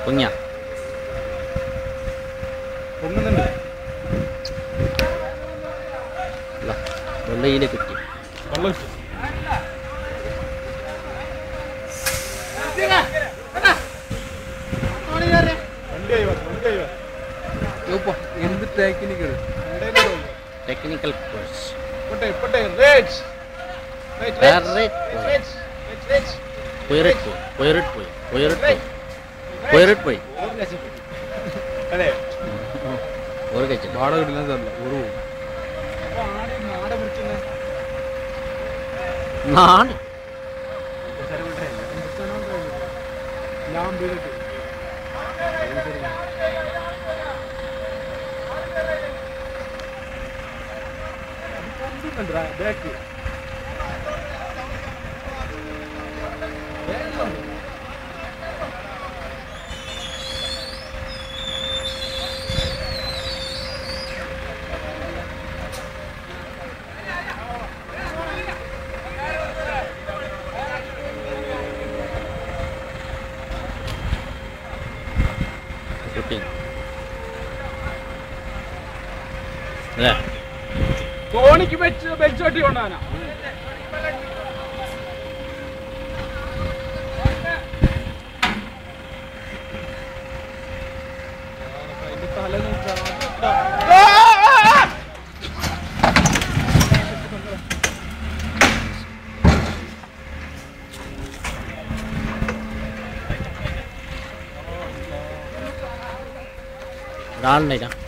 കുഞ്ഞ പൊങ്ങുന്നുണ്ട് വെള്ളയിലെ കുറ്റി വെള്ളം ഇട്ടു. വണ്ടി ആയി വാ, വണ്ടി ആയി വാ. എന്ത് ടെക്നിക്കൽ വണ്ടിയിലെ വെള്ളം. ടെക്നിക്കൽ കോഴ്സ് ഇപ്പോട്ടെ, ഇപ്പോട്ടെ. Rich. Rich, rich. Rich, rich. Rich, rich. പോയിരട്ട് പോയി പോയിരട്ട് പോയി പോയിരട്ട് പോയി പോയിരട്ട് പോയി അതെ ഒരു കഴിച്ചില്ല വാടക കിട്ടില്ല തരില്ല ഒരു പോകും അപ്പൊ ആടെ നാടെ പിടിക്കുന്നേ നാട് ലാമ്പ് ബാക്ക് ഷൂട്ടിങ് അല്ലേ തോണിക്ക് വെച്ച് ബെഞ്ച് വെട്ടി കൊണ്ടാനാ തല ഒരാളുണ്ടായിട്ടാ